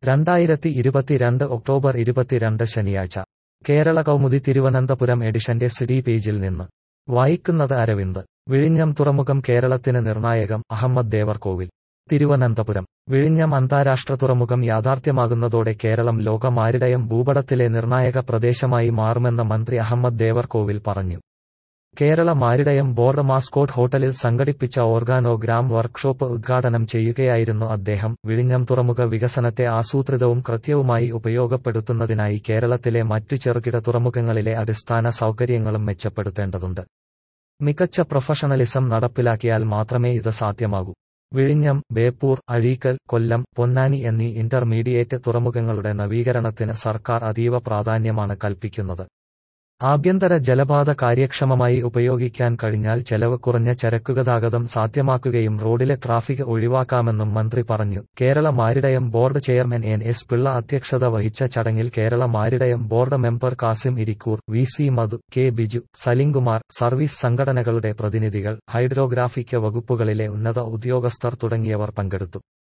രണ്ടായിരത്തി ഇരുപത്തിരണ്ട് ഒക്ടോബർ ഇരുപത്തിരണ്ട് ശനിയാഴ്ച കേരള കൗമുദി തിരുവനന്തപുരം എഡിഷന്റെ സിഡി പേജിൽ നിന്ന് വായിക്കുന്നത് അരവിന്ദ് വിഴിഞ്ഞം തുറമുഖം കേരളത്തിന് നിർണായകം അഹമ്മദ് ദേവർകോവിൽ തിരുവനന്തപുരം വിഴിഞ്ഞം അന്താരാഷ്ട്ര തുറമുഖം യാഥാർത്ഥ്യമാകുന്നതോടെ കേരളം ലോകമാരിടയം ഭൂപടത്തിലെ നിർണായക പ്രദേശമായി മാറുമെന്ന് മന്ത്രി അഹമ്മദ് ദേവർകോവിൽ പറഞ്ഞു കേരള മാരിടയം ബോർഡ് മാസ്കോട്ട് ഹോട്ടലിൽ സംഘടിപ്പിച്ച ഓർഗാനോഗ്രാം വർക്ക്ഷോപ്പ് ഉദ്ഘാടനം ചെയ്യുകയായിരുന്നു അദ്ദേഹം വിഴിഞ്ഞം തുറമുഖ വികസനത്തെ ആസൂത്രിതവും കൃത്യവുമായി ഉപയോഗപ്പെടുത്തുന്നതിനായി കേരളത്തിലെ മറ്റു ചെറുകിട തുറമുഖങ്ങളിലെ അടിസ്ഥാന സൗകര്യങ്ങളും മെച്ചപ്പെടുത്തേണ്ടതുണ്ട് മികച്ച പ്രൊഫഷണലിസം നടപ്പിലാക്കിയാൽ മാത്രമേ ഇത് സാധ്യമാകൂ വിഴിഞ്ഞം ബേപ്പൂർ അഴീക്കൽ കൊല്ലം പൊന്നാനി എന്നീ ഇന്റർമീഡിയറ്റ് തുറമുഖങ്ങളുടെ നവീകരണത്തിന് സർക്കാർ അതീവ പ്രാധാന്യമാണ് കൽപ്പിക്കുന്നത് ആഭ്യന്തര ജലപാത കാര്യക്ഷമമായി ഉപയോഗിക്കാൻ കഴിഞ്ഞാൽ ചെലവ് കുറഞ്ഞ ചരക്കുഗതാഗതം സാധ്യമാക്കുകയും റോഡിലെ ട്രാഫിക് ഒഴിവാക്കാമെന്നും മന്ത്രി പറഞ്ഞു Kerala maritime board chairman N S Pillai അധ്യക്ഷത വഹിച്ച ചടങ്ങിൽ Kerala maritime board member Kasim Irikkur V C Madhu K Biju Salimkumar service സംഘടനകളുടെ പ്രതിനിധികൾ ഹൈഡ്രോഗ്രാഫിക് വകുപ്പുകളിലെ ഉന്നത ഉദ്യോഗസ്ഥർ തുടങ്ങിയവർ പങ്കെടുത്തു